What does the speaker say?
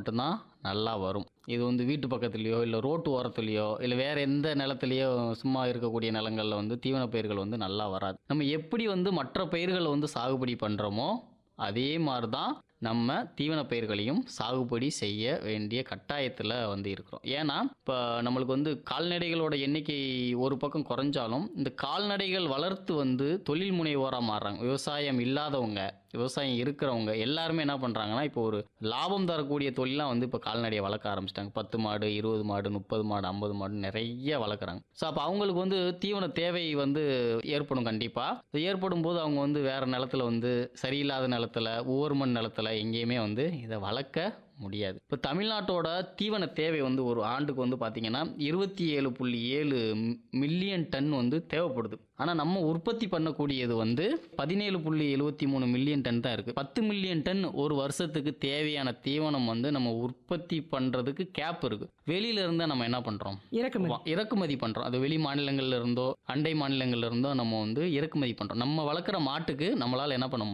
மட்டும்தான் நல்லா வரும் இது வந்து வீட்டு பக்கத்துலேயோ இல்லை ரோட்டு ஓரத்துலேயோ இல்லை வேறு எந்த நிலத்துலையோ சும்மா இருக்கக்கூடிய நிலங்களில் வந்து தீவன பயிர்கள் வந்து நல்லா வராது நம்ம எப்படி வந்து மற்ற பயிர்களை வந்து சாகுபடி பண்ணுறோமோ அதே மாதிரி தான் நம்ம தீவன பயிர்களையும் சாகுபடி செய்ய வேண்டிய கட்டாயத்தில் வந்து இருக்கிறோம் ஏன்னா இப்போ நம்மளுக்கு வந்து கால்நடைகளோட எண்ணிக்கை ஒரு பக்கம் குறைஞ்சாலும் இந்த கால்நடைகள் வளர்த்து வந்து தொழில் முனைவோராக மாறுறாங்க விவசாயம் இல்லாதவங்க விவசாயம் இருக்கிறவங்க எல்லாருமே என்ன பண்ணுறாங்கன்னா இப்போ ஒரு லாபம் தரக்கூடிய தொழிலாம் வந்து இப்போ கால்நடையை வளர்க்க ஆரம்பிச்சிட்டாங்க பத்து மாடு இருபது மாடு முப்பது மாடு ஐம்பது மாடு நிறைய வளர்க்குறாங்க ஸோ அப்போ அவங்களுக்கு வந்து தீவன தேவை வந்து ஏற்படும் கண்டிப்பாக ஏற்படும் போது அவங்க வந்து வேறு நிலத்துல வந்து சரியில்லாத நிலத்துல ஒவ்வொரு மண் நிலத்துல எங்கேயுமே வந்து இதை வளர்க்க முடியாது இப்போ தமிழ்நாட்டோட தீவன தேவை வந்து ஒரு ஆண்டுக்கு வந்து பார்த்திங்கன்னா இருபத்தி ஏழு புள்ளி ஏழு மில்லியன் டன் வந்து தேவைப்படுது ஆனால் நம்ம உற்பத்தி பண்ணக்கூடியது வந்து பதினேழு புள்ளி எழுபத்தி மூணு மில்லியன் டன் தான் இருக்குது பத்து மில்லியன் டன் ஒரு வருஷத்துக்கு தேவையான தீவனம் வந்து நம்ம உற்பத்தி பண்ணுறதுக்கு கேப் இருக்குது வெளியில இருந்தால் நம்ம என்ன பண்ணுறோம் இறக்குமதி வா- இறக்குமதி பண்ணுறோம் அது வெளி மாநிலங்கள்ல இருந்தோ அண்டை மாநிலங்கள்ல இருந்தோ நம்ம வந்து இறக்குமதி பண்ணுறோம் நம்ம வளர்க்குற மாட்டுக்கு நம்மளால் என்ன பண்ண முடியும்